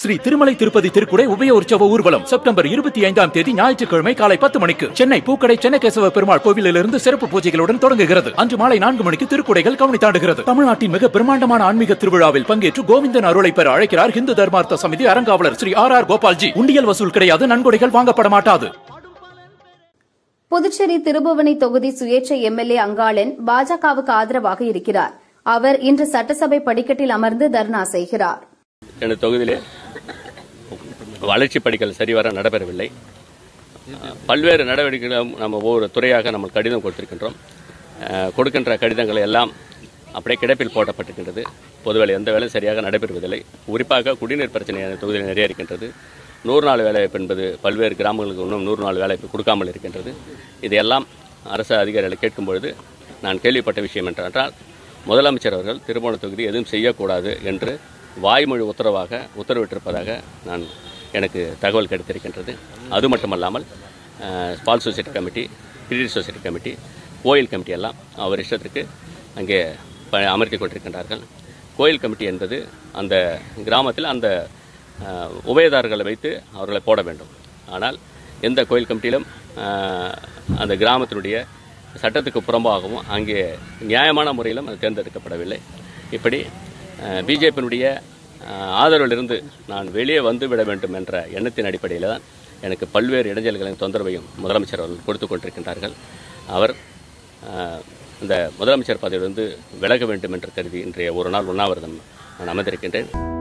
ஸ்ரீ திருமலை திருப்பதி திருக்குடை உபய உற்சவ ஊர்வலம் செப்டம்பர் இருபத்தி ஐந்தாம் தேதி ஞாயிற்றுக்கிழமை காலை பத்து மணிக்கு சென்னை பூக்கடை சென்னகேசவ பெருமாள் கோவிலிலிருந்து சிறப்பு பூஜைகளுடன் தொடங்குகிறது அன்று மாலை நான்கு மணிக்கு திருக்குடைகள் கவனி தாண்டுகிறது தமிழ்நாட்டின் மிக பிரம்மாண்டமான ஆன்மீக திருவிழாவில் பங்கேற்று கோவிந்தன் அருளை பெற அழைக்கிறார் இந்து தர்மார்த்த சமிதி அறங்காவலர் ஸ்ரீ ஆர் ஆர் கோபால்ஜி உண்டியல் வசூல் கிடையாது நன்கொடைகள் வாங்கப்பட மாட்டாது புதுச்சேரி திருபுவனை தொகுதி சுயேட்சை எம்எல்ஏ அங்காளன் பாஜகவுக்கு ஆதரவாக இருக்கிறார் அவர் இன்று சட்டசபை படிக்கட்டில் அமர்ந்து தர்ணா செய்கிறார் எனது தொகுதியிலே வளர்ச்சி படிக்கல் சரிவர நடைபெறவில்லை அஹ், பல்வேறு நடவடிக்கைகளும் நம்ம ஒவ்வொரு துறையாக நம்ம கடிதம் கொடுத்திருக்கின்றோம் அஹ், கொடுக்கின்ற கடிதங்கள் எல்லாம் அப்படியே கிடப்பில் போடப்பட்டிருக்கின்றது பொதுவேலை எந்த வேலையும் சரியாக நடைபெறுவதில்லை குறிப்பாக குடிநீர் பிரச்சனை எனது தொகுதியில் நிறைய இருக்கின்றது நூறு நாள் வேலைவாய்ப்பு என்பது பல்வேறு கிராமங்களுக்கு இன்னும் நூறு நாள் வேலைவாய்ப்பு கொடுக்காமல் இருக்கின்றது இதையெல்லாம் அரசு அதிகாரிகளை கேட்கும் பொழுது நான் கேள்விப்பட்ட விஷயம் என்றால் முதலமைச்சர் அவர்கள் திருமண தொகுதி எதுவும் செய்யக்கூடாது என்று வாய்மொழி உத்தரவாக உத்தரவிட்டிருப்பதாக நான் எனக்கு தகவல் கிடைத்திருக்கின்றது அது மட்டுமல்லாமல் அஹ், பால் society committee credit society committee கோயில் கமிட்டி எல்லாம் அவர் இஷ்டத்திற்கு அங்கே ப அமர்த்தி கொண்டிருக்கின்றார்கள் கோயில் கமிட்டி என்பது அந்த கிராமத்தில் அந்த அஹ், உபயதாரர்களை வைத்து அவர்களை போட வேண்டும் ஆனால் எந்த கோயில் கமிட்டியிலும் அஹ், அந்த கிராமத்தினுடைய சட்டத்துக்கு புறம்பாகவும் அங்கே நியாயமான முறையிலும் அது தேர்ந்தெடுக்கப்படவில்லை இப்படி பிஜேபியினுடைய ஆதரவிலிருந்து நான் வெளியே வந்து விட வேண்டும் என்ற எண்ணத்தின் அடிப்படையில் தான் எனக்கு பல்வேறு இடைஞ்சல்களையும் தொந்தரவையும் முதலமைச்சர் அவர்கள் கொடுத்து கொண்டிருக்கின்றார்கள் அவர் அஹ், இந்த முதலமைச்சர் பதவியிலிருந்து விலக வேண்டும் என்று கருதி இன்றைய ஒரு நாள் உண்ணாவிரதம் நான் அமர்ந்திருக்கின்றேன்